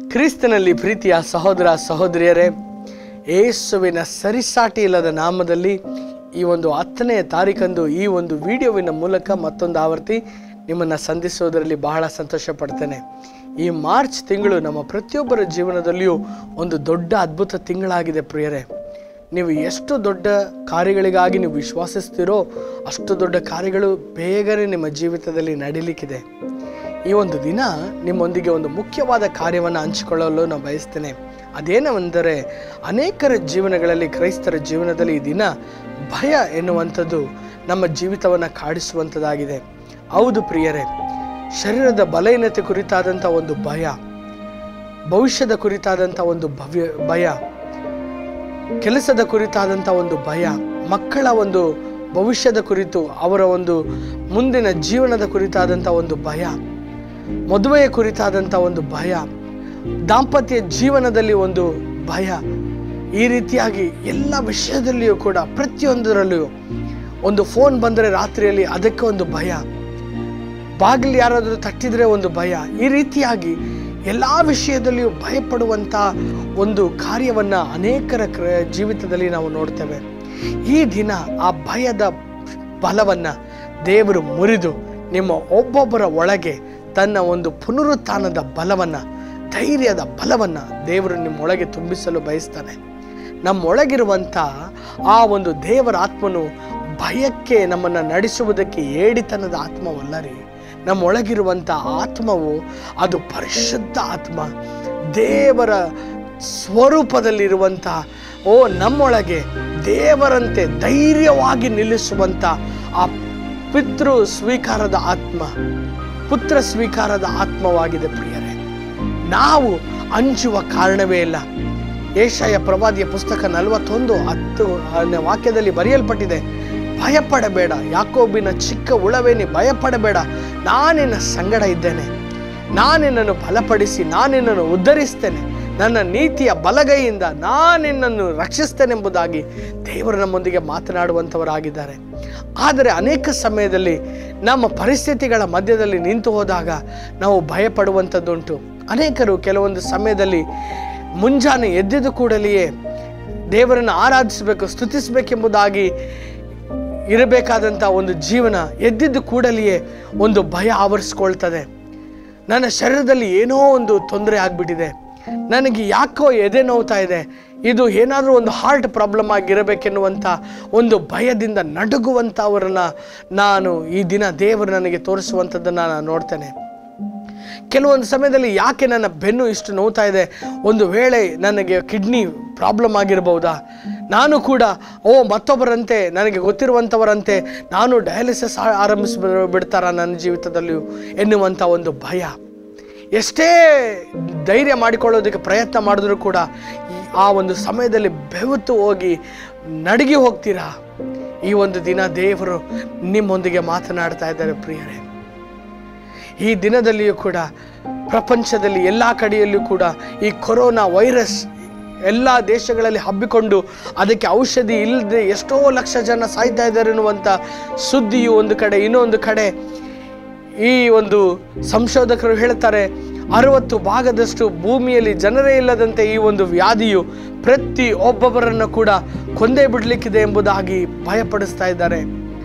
ಕ್ರಿಸ್ತನಲ್ಲಿ ಪ್ರೀತಿಯ ಸಹೋದರ ಸಹೋದರಿಯರೇ ಏಸುವಿನ ಸರಿಸಾಟಿ ಇಲ್ಲದ ನಾಮದಲ್ಲಿ ಈ ಒಂದು ಹತ್ತನೆಯ ತಾರೀಕಂದು ಈ ಒಂದು ವಿಡಿಯೋವಿನ ಮೂಲಕ ಮತ್ತೊಂದು ಆವರ್ತಿ ನಿಮ್ಮನ್ನು ಸಂಧಿಸೋದರಲ್ಲಿ ಬಹಳ ಸಂತೋಷ ಪಡ್ತೇನೆ ಈ ಮಾರ್ಚ್ ತಿಂಗಳು ನಮ್ಮ ಪ್ರತಿಯೊಬ್ಬರ ಜೀವನದಲ್ಲಿಯೂ ಒಂದು ದೊಡ್ಡ ಅದ್ಭುತ ತಿಂಗಳಾಗಿದೆ ಪ್ರಿಯರೇ ನೀವು ಎಷ್ಟು ದೊಡ್ಡ ಕಾರ್ಯಗಳಿಗಾಗಿ ನೀವು ವಿಶ್ವಾಸಿಸ್ತೀರೋ ಅಷ್ಟು ದೊಡ್ಡ ಕಾರ್ಯಗಳು ಬೇಗನೆ ನಿಮ್ಮ ಜೀವಿತದಲ್ಲಿ ನಡೀಲಿಕ್ಕಿದೆ ಈ ಒಂದು ದಿನ ನಿಮ್ಮೊಂದಿಗೆ ಒಂದು ಮುಖ್ಯವಾದ ಕಾರ್ಯವನ್ನು ಹಂಚಿಕೊಳ್ಳಲು ನಾನು ಬಯಸ್ತೇನೆ ಅದೇನೆಂದರೆ ಅನೇಕರ ಜೀವನಗಳಲ್ಲಿ ಕ್ರೈಸ್ತರ ಜೀವನದಲ್ಲಿ ಈ ದಿನ ಭಯ ಎನ್ನುವಂಥದ್ದು ನಮ್ಮ ಜೀವಿತವನ್ನು ಕಾಡಿಸುವಂಥದ್ದಾಗಿದೆ ಹೌದು ಪ್ರಿಯರೇ ಶರೀರದ ಬಲಹೀನತೆ ಕುರಿತಾದಂಥ ಒಂದು ಭಯ ಭವಿಷ್ಯದ ಕುರಿತಾದಂಥ ಒಂದು ಭವ್ಯ ಭಯ ಕೆಲಸದ ಕುರಿತಾದಂಥ ಒಂದು ಭಯ ಮಕ್ಕಳ ಒಂದು ಭವಿಷ್ಯದ ಕುರಿತು ಅವರ ಒಂದು ಮುಂದಿನ ಜೀವನದ ಕುರಿತಾದಂಥ ಒಂದು ಭಯ ಮದುವೆಯ ಕುರಿತಾದಂಥ ಒಂದು ಭಯ ದಾಂಪತ್ಯ ಜೀವನದಲ್ಲಿ ಒಂದು ಭಯ ಈ ರೀತಿಯಾಗಿ ಎಲ್ಲ ವಿಷಯದಲ್ಲಿಯೂ ಕೂಡ ಪ್ರತಿಯೊಂದರಲ್ಲಿಯೂ ಒಂದು ಫೋನ್ ಬಂದರೆ ರಾತ್ರಿಯಲ್ಲಿ ಅದಕ್ಕೆ ಒಂದು ಭಯ ಬಾಗಿಲು ಯಾರಾದರೂ ತಟ್ಟಿದ್ರೆ ಒಂದು ಭಯ ಈ ರೀತಿಯಾಗಿ ಎಲ್ಲ ವಿಷಯದಲ್ಲಿಯೂ ಭಯಪಡುವಂಥ ಒಂದು ಕಾರ್ಯವನ್ನು ಅನೇಕರ ಕ್ರ- ಜೀವಿತದಲ್ಲಿ ನಾವು ನೋಡ್ತೇವೆ ಈ ದಿನ ಆ ಭಯದ ಬಲವನ್ನು ದೇವರು ಮುರಿದು ನಿಮ್ಮ ಒಬ್ಬೊಬ್ಬರ ಒಳಗೆ ತನ್ನ ಒಂದು ಪುನರುತ್ಥಾನದ ಬಲವನ್ನು ಧೈರ್ಯದ ಬಲವನ್ನು ದೇವರು ನಿಮ್ಮೊಳಗೆ ತುಂಬಿಸಲು ಬಯಸ್ತಾನೆ ನಮ್ಮೊಳಗಿರುವಂಥ ಆ ಒಂದು ದೇವರ ಆತ್ಮನು ಭಯಕ್ಕೆ ನಮ್ಮನ್ನು ನಡೆಸುವುದಕ್ಕೆ ಏಡಿತನದ ಆತ್ಮವಲ್ಲ ರೀ ನಮ್ಮೊಳಗಿರುವಂಥ ಆತ್ಮವು ಅದು ಪರಿಶುದ್ಧ ಆತ್ಮ ದೇವರ ಸ್ವರೂಪದಲ್ಲಿರುವಂಥ ಓ ನಮ್ಮೊಳಗೆ ದೇವರಂತೆ ಧೈರ್ಯವಾಗಿ ನಿಲ್ಲಿಸುವಂಥ ಆ ಪಿತೃ ಸ್ವೀಕಾರದ ಆತ್ಮ ಪುತ್ರ ಸ್ವೀಕಾರದ ಆತ್ಮವಾಗಿದೆ ಪ್ರಿಯರೇ ನಾವು ಅಂಜುವ ಕಾರಣವೇ ಇಲ್ಲ ಏಷಯ ಪ್ರವಾದಿಯ ಪುಸ್ತಕ ನಲವತ್ತೊಂದು ಹತ್ತು ಆರನೇ ವಾಕ್ಯದಲ್ಲಿ ಬರೆಯಲ್ಪಟ್ಟಿದೆ ಭಯಪಡಬೇಡ ಯಾಕೋಬಿನ ಚಿಕ್ಕ ಉಳವೇನಿ ಭಯಪಡಬೇಡ ನಾನಿನ್ನ ಸಂಗಡ ಇದ್ದೇನೆ ನಾನಿನ್ನನ್ನು ಬಲಪಡಿಸಿ ನಾನಿನ್ನನ್ನು ಉದ್ಧರಿಸ್ತೇನೆ ನನ್ನ ನೀತಿಯ ಬಲಗೈಯಿಂದ ನಾನಿನ್ನನ್ನು ರಕ್ಷಿಸ್ತೇನೆಂಬುದಾಗಿ ದೇವರು ನಮ್ಮೊಂದಿಗೆ ಮಾತನಾಡುವಂಥವರಾಗಿದ್ದಾರೆ ಆದರೆ ಅನೇಕ ಸಮಯದಲ್ಲಿ ನಮ್ಮ ಪರಿಸ್ಥಿತಿಗಳ ಮಧ್ಯದಲ್ಲಿ ನಿಂತು ಹೋದಾಗ ನಾವು ಭಯಪಡುವಂಥದ್ದುಂಟು ಅನೇಕರು ಕೆಲವೊಂದು ಸಮಯದಲ್ಲಿ ಮುಂಜಾನೆ ಎದ್ದಿದ ಕೂಡಲೆಯೇ ದೇವರನ್ನು ಆರಾಧಿಸಬೇಕು ಸ್ತುತಿಸಬೇಕೆಂಬುದಾಗಿ ಇರಬೇಕಾದಂಥ ಒಂದು ಜೀವನ ಎದ್ದಿದ್ದು ಕೂಡಲೆಯೇ ಒಂದು ಭಯ ಆವರಿಸ್ಕೊಳ್ತದೆ ನನ್ನ ಶರೀರದಲ್ಲಿ ಏನೋ ಒಂದು ತೊಂದರೆ ಆಗಿಬಿಟ್ಟಿದೆ ನನಗೆ ಯಾಕೋ ಎದೆ ನೋವ್ತಾ ಇದೆ ಇದು ಏನಾದರೂ ಒಂದು ಹಾರ್ಟ್ ಪ್ರಾಬ್ಲಮ್ ಆಗಿರಬೇಕೆನ್ನುವಂಥ ಒಂದು ಭಯದಿಂದ ನಡುಗುವಂಥವರನ್ನ ನಾನು ಈ ದಿನ ದೇವರು ನನಗೆ ತೋರಿಸುವಂಥದ್ದನ್ನು ನಾನು ನೋಡ್ತೇನೆ ಕೆಲವೊಂದು ಸಮಯದಲ್ಲಿ ಯಾಕೆ ನನ್ನ ಬೆನ್ನು ಇಷ್ಟು ನೋವ್ತಾ ಇದೆ ಒಂದು ವೇಳೆ ನನಗೆ ಕಿಡ್ನಿ ಪ್ರಾಬ್ಲಮ್ ಆಗಿರ್ಬೋದಾ ನಾನು ಕೂಡ ಓ ಮತ್ತೊಬ್ಬರಂತೆ ನನಗೆ ಗೊತ್ತಿರುವಂಥವರಂತೆ ನಾನು ಡಯಾಲಿಸಿಸ್ ಆರಂಭಿಸಿ ಬಿಡ್ತಾರ ನನ್ನ ಜೀವಿತದಲ್ಲಿಯೂ ಎನ್ನುವಂಥ ಒಂದು ಭಯ ಎಷ್ಟೇ ಧೈರ್ಯ ಮಾಡಿಕೊಳ್ಳೋದಕ್ಕೆ ಪ್ರಯತ್ನ ಮಾಡಿದ್ರೂ ಕೂಡ ಈ- ಆ ಒಂದು ಸಮಯದಲ್ಲಿ ಬೆವತ್ತು ಹೋಗಿ ನಡಗಿ ಹೋಗ್ತೀರಾ ಈ ಒಂದು ದಿನ ದೇವರು ನಿಮ್ಮೊಂದಿಗೆ ಮಾತನಾಡ್ತಾ ಇದ್ದಾರೆ ಪ್ರಿಯರೇ ಈ ದಿನದಲ್ಲಿಯೂ ಕೂಡ ಪ್ರಪಂಚದಲ್ಲಿ ಎಲ್ಲ ಕಡೆಯಲ್ಲೂ ಕೂಡ ಈ ಕೊರೋನಾ ವೈರಸ್ ಎಲ್ಲ ದೇಶಗಳಲ್ಲಿ ಹಬ್ಬಿಕೊಂಡು ಅದಕ್ಕೆ ಔಷಧಿ ಇಲ್ಲದೆ ಎಷ್ಟೋ ಲಕ್ಷ ಜನ ಸಾಯ್ತಾ ಇದ್ದಾರೆ ಎನ್ನುವಂಥ ಸುದ್ದಿಯು ಒಂದು ಕಡೆ ಇನ್ನೊಂದು ಕಡೆ ಈ ಒಂದು ಸಂಶೋಧಕರು ಹೇಳ್ತಾರೆ ಅರವತ್ತು ಭಾಗದಷ್ಟು ಭೂಮಿಯಲ್ಲಿ ಜನರೇ ಇಲ್ಲದಂತೆ ಈ ಒಂದು ವ್ಯಾಧಿಯು ಪ್ರತಿ ಒಬ್ಬೊಬ್ಬರನ್ನು ಕೂಡ ಕೊಂದೇ ಬಿಡಲಿಕ್ಕಿದೆ ಎಂಬುದಾಗಿ ಭಯಪಡಿಸ್ತಾ ಇದ್ದಾರೆ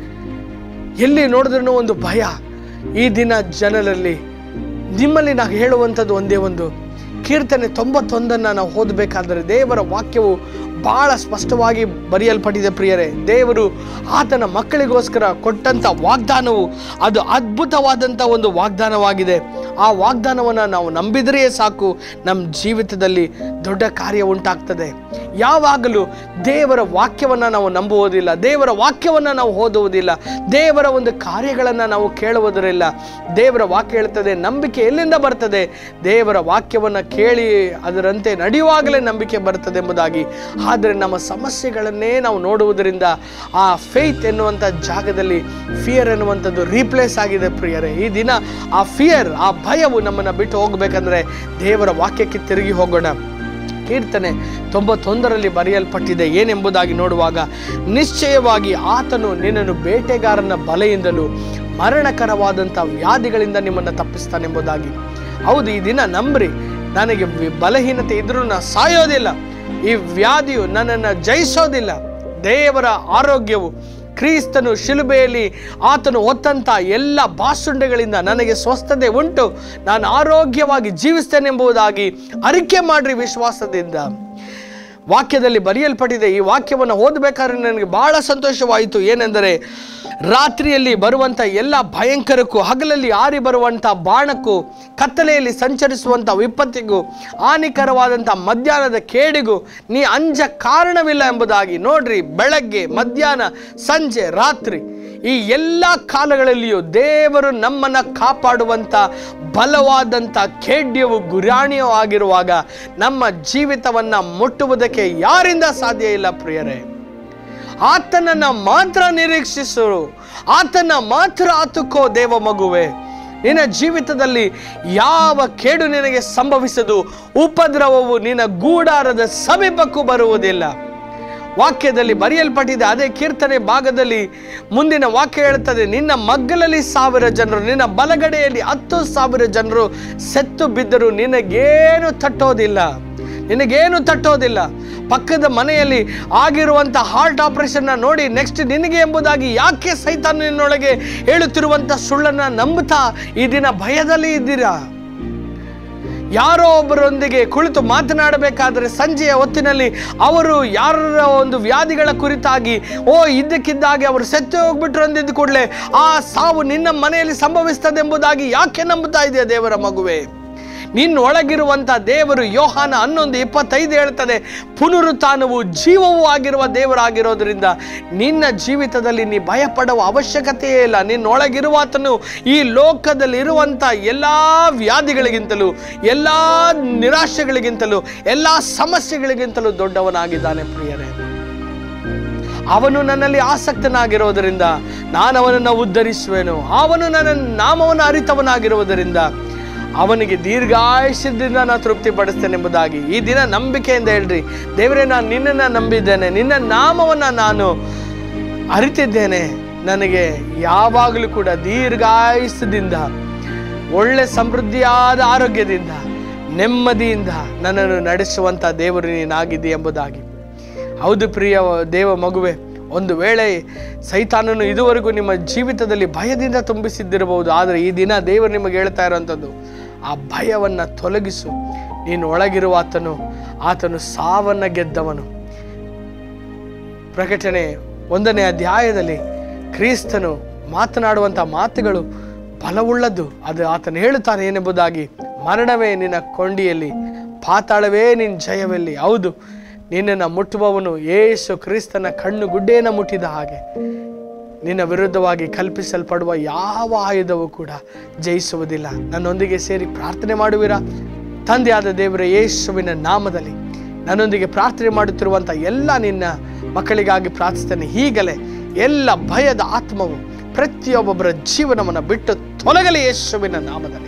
ಎಲ್ಲಿ ನೋಡಿದ್ರೂ ಒಂದು ಭಯ ಈ ದಿನ ಜನರಲ್ಲಿ ನಿಮ್ಮಲ್ಲಿ ನಾವು ಹೇಳುವಂಥದ್ದು ಒಂದೇ ಒಂದು ಕೀರ್ತನೆ ತೊಂಬತ್ತೊಂದನ್ನು ನಾವು ಓದಬೇಕಾದರೆ ದೇವರ ವಾಕ್ಯವು ಬಹಳ ಸ್ಪಷ್ಟವಾಗಿ ಬರೆಯಲ್ಪಟ್ಟಿದೆ ಪ್ರಿಯರೇ ದೇವರು ಆತನ ಮಕ್ಕಳಿಗೋಸ್ಕರ ಕೊಟ್ಟಂಥ ವಾಗ್ದಾನವು ಅದು ಅದ್ಭುತವಾದಂಥ ಒಂದು ವಾಗ್ದಾನವಾಗಿದೆ ಆ ವಾಗ್ದಾನವನ್ನು ನಾವು ನಂಬಿದರೆ ಸಾಕು ನಮ್ಮ ಜೀವಿತದಲ್ಲಿ ದೊಡ್ಡ ಕಾರ್ಯ ಉಂಟಾಗ್ತದೆ ಯಾವಾಗಲೂ ದೇವರ ವಾಕ್ಯವನ್ನು ನಾವು ನಂಬುವುದಿಲ್ಲ ದೇವರ ವಾಕ್ಯವನ್ನು ನಾವು ಓದುವುದಿಲ್ಲ ದೇವರ ಒಂದು ಕಾರ್ಯಗಳನ್ನು ನಾವು ಕೇಳುವುದರಿಲ್ಲ ದೇವರ ವಾಕ್ಯ ಹೇಳ್ತದೆ ನಂಬಿಕೆ ಎಲ್ಲಿಂದ ಬರ್ತದೆ ದೇವರ ವಾಕ್ಯವನ್ನು ಕೇಳಿ ಅದರಂತೆ ನಡೆಯುವಾಗಲೇ ನಂಬಿಕೆ ಬರ್ತದೆ ಎಂಬುದಾಗಿ ಆದರೆ ನಮ್ಮ ಸಮಸ್ಯೆಗಳನ್ನೇ ನಾವು ನೋಡುವುದರಿಂದ ಆ ಫೇತ್ ಎನ್ನುವಂಥ ಜಾಗದಲ್ಲಿ ಫಿಯರ್ ಎನ್ನುವಂಥದ್ದು ರೀಪ್ಲೇಸ್ ಆಗಿದೆ ಪ್ರಿಯರೇ ಈ ದಿನ ಆ ಫಿಯರ್ ಆ ಭಯವು ನಮ್ಮನ್ನು ಬಿಟ್ಟು ಹೋಗಬೇಕಂದ್ರೆ ದೇವರ ವಾಕ್ಯಕ್ಕೆ ತಿರುಗಿ ಹೋಗೋಣ ಕೀರ್ತನೆ ತೊಂಬತ್ತೊಂದರಲ್ಲಿ ಬರೆಯಲ್ಪಟ್ಟಿದೆ ಏನೆಂಬುದಾಗಿ ನೋಡುವಾಗ ನಿಶ್ಚಯವಾಗಿ ಆತನು ನಿನ್ನನ್ನು ಬೇಟೆಗಾರನ ಬಲೆಯಿಂದಲೂ ಮರಣಕರವಾದಂಥ ವ್ಯಾಧಿಗಳಿಂದ ನಿಮ್ಮನ್ನು ತಪ್ಪಿಸ್ತಾನೆಂಬುದಾಗಿ ಹೌದು ಈ ದಿನ ನಂಬ್ರಿ ನನಗೆ ವಿ- ಬಲಹೀನತೆ ಇದ್ರೂ ನಾ ಸಾಯೋದಿಲ್ಲ ಈ ವ್ಯಾಧಿಯು ನನ್ನನ್ನು ಜಯಿಸೋದಿಲ್ಲ ದೇವರ ಆರೋಗ್ಯವು ಕ್ರಿಸ್ತನು ಶಿಲುಬೆಯಲ್ಲಿ ಆತನು ಹೊತ್ತಂತ ಎಲ್ಲ ಬಾಸುಂಡೆಗಳಿಂದ ನನಗೆ ಸ್ವಸ್ಥತೆ ಉಂಟು ನಾನು ಆರೋಗ್ಯವಾಗಿ ಜೀವಿಸ್ತೇನೆ ಎಂಬುದಾಗಿ ಅರಿಕೆ ಮಾಡ್ರಿ ವಿಶ್ವಾಸದಿಂದ ವಾಕ್ಯದಲ್ಲಿ ಬರೆಯಲ್ಪಟ್ಟಿದೆ ಈ ವಾಕ್ಯವನ್ನು ಓದಬೇಕಾದ್ರೆ ನನಗೆ ಬಹಳ ಸಂತೋಷವಾಯಿತು ಏನೆಂದರೆ ರಾತ್ರಿಯಲ್ಲಿ ಬರುವಂಥ ಎಲ್ಲ ಭಯಂಕರಕ್ಕೂ ಹಗಲಲ್ಲಿ ಆರಿ ಬರುವಂಥ ಬಾಣಕ್ಕೂ ಕತ್ತಲೆಯಲ್ಲಿ ಸಂಚರಿಸುವಂಥ ವಿಪತ್ತಿಗೂ ಹಾನಿಕರವಾದಂಥ ಮಧ್ಯಾಹ್ನದ ಕೇಡಿಗೂ ನೀ ಅಂಜ ಕಾರಣವಿಲ್ಲ ಎಂಬುದಾಗಿ ನೋಡ್ರಿ ಬೆಳಗ್ಗೆ ಮಧ್ಯಾಹ್ನ ಸಂಜೆ ರಾತ್ರಿ ಈ ಎಲ್ಲ ಕಾಲಗಳಲ್ಲಿಯೂ ದೇವರು ನಮ್ಮನ್ನು ಕಾಪಾಡುವಂಥ ಬಲವಾದಂಥ ಖೇಡ್ಯವು ಗುರಾಣಿಯೂ ಆಗಿರುವಾಗ ನಮ್ಮ ಜೀವಿತವನ್ನು ಮುಟ್ಟುವುದಕ್ಕೆ ಯಾರಿಂದ ಸಾಧ್ಯ ಇಲ್ಲ ಪ್ರಿಯರೇ ಆತನನ್ನ ಮಾತ್ರ ನಿರೀಕ್ಷಿಸು ಆತನ ಮಾತ್ರ ಆತುಕೋ ದೇವ ಮಗುವೆ ನಿನ್ನ ಜೀವಿತದಲ್ಲಿ ಯಾವ ಕೇಡು ನಿನಗೆ ಸಂಭವಿಸದು ಉಪದ್ರವವು ನಿನ್ನ ಗೂಡಾರದ ಸಮೀಪಕ್ಕೂ ಬರುವುದಿಲ್ಲ ವಾಕ್ಯದಲ್ಲಿ ಬರೆಯಲ್ಪಟ್ಟಿದೆ ಅದೇ ಕೀರ್ತನೆ ಭಾಗದಲ್ಲಿ ಮುಂದಿನ ವಾಕ್ಯ ಹೇಳ್ತದೆ ನಿನ್ನ ಮಗ್ಗಲಲ್ಲಿ ಸಾವಿರ ಜನರು ನಿನ್ನ ಬಲಗಡೆಯಲ್ಲಿ ಹತ್ತು ಸಾವಿರ ಜನರು ಸೆತ್ತು ಬಿದ್ದರು ನಿನಗೇನು ತಟ್ಟೋದಿಲ್ಲ ನಿನಗೇನು ತಟ್ಟೋದಿಲ್ಲ ಪಕ್ಕದ ಮನೆಯಲ್ಲಿ ಆಗಿರುವಂಥ ಹಾರ್ಟ್ ಆಪರೇಷನ್ನ ನೋಡಿ ನೆಕ್ಸ್ಟ್ ನಿನಗೆ ಎಂಬುದಾಗಿ ಯಾಕೆ ಸೈತಾನ ನಿನ್ನೊಳಗೆ ಹೇಳುತ್ತಿರುವಂಥ ಸುಳ್ಳನ್ನು ನಂಬುತ್ತಾ ಈ ದಿನ ಭಯದಲ್ಲಿ ಇದ್ದೀರಾ ಯಾರೋ ಒಬ್ಬರೊಂದಿಗೆ ಕುಳಿತು ಮಾತನಾಡಬೇಕಾದರೆ ಸಂಜೆಯ ಹೊತ್ತಿನಲ್ಲಿ ಅವರು ಯಾರ ಒಂದು ವ್ಯಾಧಿಗಳ ಕುರಿತಾಗಿ ಓ ಇದ್ದಕ್ಕಿದ್ದಾಗೆ ಅವರು ಸತ್ತು ಹೋಗ್ಬಿಟ್ರು ಅಂದಿದ್ದ ಕೂಡಲೇ ಆ ಸಾವು ನಿನ್ನ ಮನೆಯಲ್ಲಿ ಸಂಭವಿಸ್ತದೆ ಎಂಬುದಾಗಿ ಯಾಕೆ ನಂಬುತ್ತಾ ಇದೆಯಾ ದೇವರ ಮಗುವೆ ನಿನ್ನೊಳಗಿರುವಂಥ ದೇವರು ಯೋಹಾನ ಹನ್ನೊಂದು ಇಪ್ಪತ್ತೈದು ಹೇಳ್ತದೆ ಪುನರುತ್ಥಾನವು ಜೀವವೂ ಆಗಿರುವ ದೇವರಾಗಿರೋದ್ರಿಂದ ನಿನ್ನ ಜೀವಿತದಲ್ಲಿ ನೀ ಭಯಪಡುವ ಅವಶ್ಯಕತೆಯೇ ಇಲ್ಲ ನಿನ್ನೊಳಗಿರುವಾತನು ಈ ಲೋಕದಲ್ಲಿ ಇರುವಂಥ ಎಲ್ಲ ವ್ಯಾಧಿಗಳಿಗಿಂತಲೂ ಎಲ್ಲ ನಿರಾಶೆಗಳಿಗಿಂತಲೂ ಎಲ್ಲ ಸಮಸ್ಯೆಗಳಿಗಿಂತಲೂ ದೊಡ್ಡವನಾಗಿದ್ದಾನೆ ಪ್ರಿಯರೇ ಅವನು ನನ್ನಲ್ಲಿ ಆಸಕ್ತನಾಗಿರೋದರಿಂದ ನಾನು ಅವನನ್ನು ಉದ್ಧರಿಸುವೆನು ಅವನು ನನ್ನ ನಾಮವನ್ನು ಅರಿತವನಾಗಿರುವುದರಿಂದ ಅವನಿಗೆ ದೀರ್ಘಾಯುಷ್ಯದಿಂದ ನಾನು ತೃಪ್ತಿ ಪಡಿಸ್ತೇನೆ ಎಂಬುದಾಗಿ ಈ ದಿನ ನಂಬಿಕೆಯಿಂದ ಹೇಳ್ರಿ ದೇವರೇ ನಾನು ನಿನ್ನನ್ನು ನಂಬಿದ್ದೇನೆ ನಿನ್ನ ನಾಮವನ್ನು ನಾನು ಅರಿತಿದ್ದೇನೆ ನನಗೆ ಯಾವಾಗಲೂ ಕೂಡ ದೀರ್ಘಾಯುಷ್ಯದಿಂದ ಒಳ್ಳೆ ಸಮೃದ್ಧಿಯಾದ ಆರೋಗ್ಯದಿಂದ ನೆಮ್ಮದಿಯಿಂದ ನನ್ನನ್ನು ನಡೆಸುವಂಥ ದೇವರು ನೀನಾಗಿದೆ ಎಂಬುದಾಗಿ ಹೌದು ಪ್ರಿಯ ದೇವ ಮಗುವೆ ಒಂದು ವೇಳೆ ಸೈತಾನನು ಇದುವರೆಗೂ ನಿಮ್ಮ ಜೀವಿತದಲ್ಲಿ ಭಯದಿಂದ ತುಂಬಿಸಿದ್ದಿರಬಹುದು ಆದರೆ ಈ ದಿನ ದೇವರು ನಿಮಗೆ ಹೇಳ್ತಾ ಇರೋವಂಥದ್ದು ಆ ಭಯವನ್ನು ತೊಲಗಿಸು ನೀನು ಒಳಗಿರುವ ಆತನು ಆತನು ಸಾವನ್ನು ಗೆದ್ದವನು ಪ್ರಕಟಣೆ ಒಂದನೇ ಅಧ್ಯಾಯದಲ್ಲಿ ಕ್ರಿಸ್ತನು ಮಾತನಾಡುವಂಥ ಮಾತುಗಳು ಬಲವುಳ್ಳದ್ದು ಅದು ಆತನು ಹೇಳುತ್ತಾನೆ ಏನೆಂಬುದಾಗಿ ಮರಣವೇ ನಿನ್ನ ಕೊಂಡಿಯಲ್ಲಿ ಪಾತಾಳವೇ ನಿನ್ನ ಜಯವೆಲ್ಲಿ ಹೌದು ನಿನ್ನನ್ನು ಮುಟ್ಟುವವನು ಏಸು ಕ್ರಿಸ್ತನ ಕಣ್ಣು ಗುಡ್ಡೇನ ಮುಟ್ಟಿದ ಹಾಗೆ ನಿನ್ನ ವಿರುದ್ಧವಾಗಿ ಕಲ್ಪಿಸಲ್ಪಡುವ ಯಾವ ಆಯುಧವೂ ಕೂಡ ಜಯಿಸುವುದಿಲ್ಲ ನನ್ನೊಂದಿಗೆ ಸೇರಿ ಪ್ರಾರ್ಥನೆ ಮಾಡುವಿರಾ ತಂದೆಯಾದ ದೇವರ ಯೇಸುವಿನ ನಾಮದಲ್ಲಿ ನನ್ನೊಂದಿಗೆ ಪ್ರಾರ್ಥನೆ ಮಾಡುತ್ತಿರುವಂಥ ಎಲ್ಲ ನಿನ್ನ ಮಕ್ಕಳಿಗಾಗಿ ಪ್ರಾರ್ಥಿಸ್ತೇನೆ ಹೀಗಲೇ ಎಲ್ಲ ಭಯದ ಆತ್ಮವು ಪ್ರತಿಯೊಬ್ಬೊಬ್ಬರ ಜೀವನವನ್ನು ಬಿಟ್ಟು ತೊಲಗಲಿ ಯೇಸುವಿನ ನಾಮದಲ್ಲಿ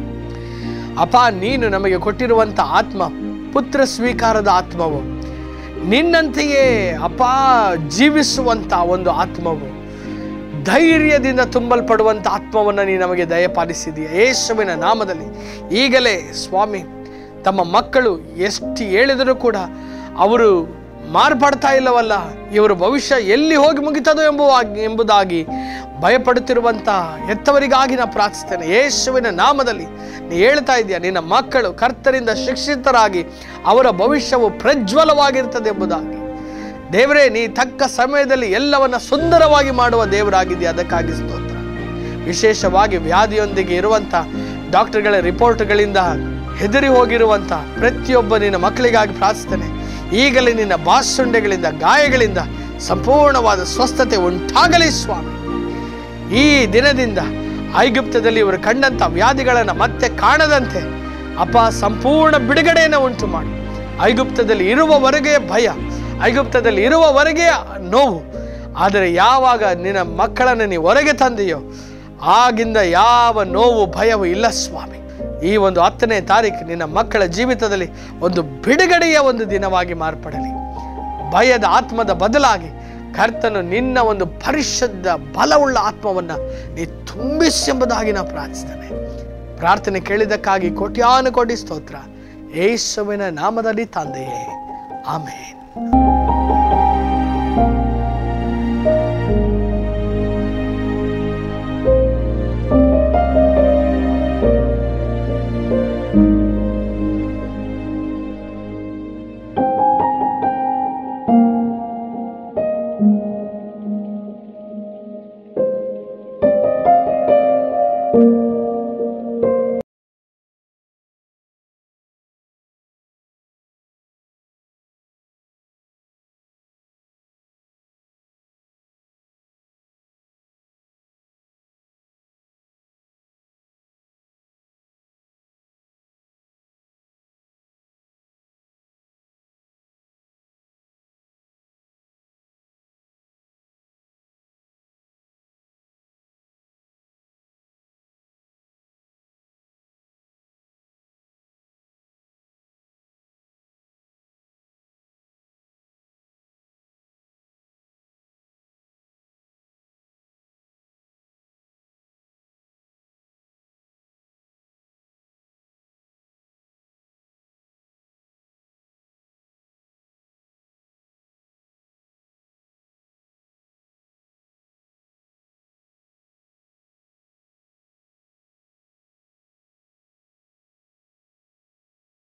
ಅಪ್ಪ ನೀನು ನಮಗೆ ಕೊಟ್ಟಿರುವಂಥ ಆತ್ಮ ಪುತ್ರ ಸ್ವೀಕಾರದ ಆತ್ಮವು ನಿನ್ನಂತೆಯೇ ಅಪ್ಪ ಜೀವಿಸುವಂಥ ಒಂದು ಆತ್ಮವು ಧೈರ್ಯದಿಂದ ತುಂಬಲ್ಪಡುವಂಥ ಆತ್ಮವನ್ನು ನೀನು ನಮಗೆ ದಯಪಾಲಿಸಿದೀಯ ಯೇಸುವಿನ ನಾಮದಲ್ಲಿ ಈಗಲೇ ಸ್ವಾಮಿ ತಮ್ಮ ಮಕ್ಕಳು ಎಷ್ಟು ಹೇಳಿದರೂ ಕೂಡ ಅವರು ಮಾರ್ಪಡ್ತಾ ಇಲ್ಲವಲ್ಲ ಇವರ ಭವಿಷ್ಯ ಎಲ್ಲಿ ಹೋಗಿ ಮುಗಿತದೋ ಎಂಬುವ ಎಂಬುದಾಗಿ ಭಯಪಡುತ್ತಿರುವಂಥ ಹೆತ್ತವರಿಗಾಗಿ ನಾನು ಪ್ರಾರ್ಥಿಸ್ತೇನೆ ಯೇಸುವಿನ ನಾಮದಲ್ಲಿ ನೀ ಹೇಳ್ತಾ ಇದೆಯಾ ನಿನ್ನ ಮಕ್ಕಳು ಕರ್ತರಿಂದ ಶಿಕ್ಷಿತರಾಗಿ ಅವರ ಭವಿಷ್ಯವು ಪ್ರಜ್ವಲವಾಗಿರ್ತದೆ ಎಂಬುದಾಗಿ ದೇವರೇ ನೀ ತಕ್ಕ ಸಮಯದಲ್ಲಿ ಎಲ್ಲವನ್ನ ಸುಂದರವಾಗಿ ಮಾಡುವ ದೇವರಾಗಿದೆಯಾ ಅದಕ್ಕಾಗಿ ಸ್ತೋತ್ರ ವಿಶೇಷವಾಗಿ ವ್ಯಾಧಿಯೊಂದಿಗೆ ಇರುವಂಥ ಡಾಕ್ಟರ್ಗಳ ರಿಪೋರ್ಟ್ಗಳಿಂದ ಹೆದರಿ ಹೋಗಿರುವಂಥ ಪ್ರತಿಯೊಬ್ಬ ನಿನ್ನ ಮಕ್ಕಳಿಗಾಗಿ ಪ್ರಾರ್ಥಿಸ್ತೇನೆ ಈಗಲೇ ನಿನ್ನ ಬಾಸುಂಡೆಗಳಿಂದ ಗಾಯಗಳಿಂದ ಸಂಪೂರ್ಣವಾದ ಸ್ವಸ್ಥತೆ ಉಂಟಾಗಲಿ ಸ್ವಾಮಿ ಈ ದಿನದಿಂದ ಐಗುಪ್ತದಲ್ಲಿ ಇವರು ಕಂಡಂಥ ವ್ಯಾಧಿಗಳನ್ನು ಮತ್ತೆ ಕಾಣದಂತೆ ಅಪ್ಪ ಸಂಪೂರ್ಣ ಬಿಡುಗಡೆಯನ್ನು ಉಂಟು ಮಾಡಿ ಐಗುಪ್ತದಲ್ಲಿ ಇರುವವರೆಗೆ ಭಯ ಐಗುಪ್ತದಲ್ಲಿ ಇರುವವರೆಗೆ ನೋವು ಆದರೆ ಯಾವಾಗ ನಿನ್ನ ಮಕ್ಕಳನ್ನು ನೀವು ಹೊರಗೆ ತಂದೆಯೋ ಆಗಿಂದ ಯಾವ ನೋವು ಭಯವು ಇಲ್ಲ ಸ್ವಾಮಿ ಈ ಒಂದು ಹತ್ತನೇ ತಾರೀಕು ನಿನ್ನ ಮಕ್ಕಳ ಜೀವಿತದಲ್ಲಿ ಒಂದು ಬಿಡುಗಡೆಯ ಒಂದು ದಿನವಾಗಿ ಮಾರ್ಪಡಲಿ ಭಯದ ಆತ್ಮದ ಬದಲಾಗಿ ಕರ್ತನು ನಿನ್ನ ಒಂದು ಪರಿಶುದ್ಧ ಬಲವುಳ್ಳ ಆತ್ಮವನ್ನು ನೀ ತುಂಬಿಸಿ ಎಂಬುದಾಗಿ ನಾವು ಪ್ರಾರ್ಥಿಸ್ತೇನೆ ಪ್ರಾರ್ಥನೆ ಕೇಳಿದ್ದಕ್ಕಾಗಿ ಕೋಟ್ಯಾನು ಕೋಟಿ ಸ್ತೋತ್ರ ಯೇಸುವಿನ ನಾಮದಲ್ಲಿ ತಂದೆಯೇ ಆಮೇನ್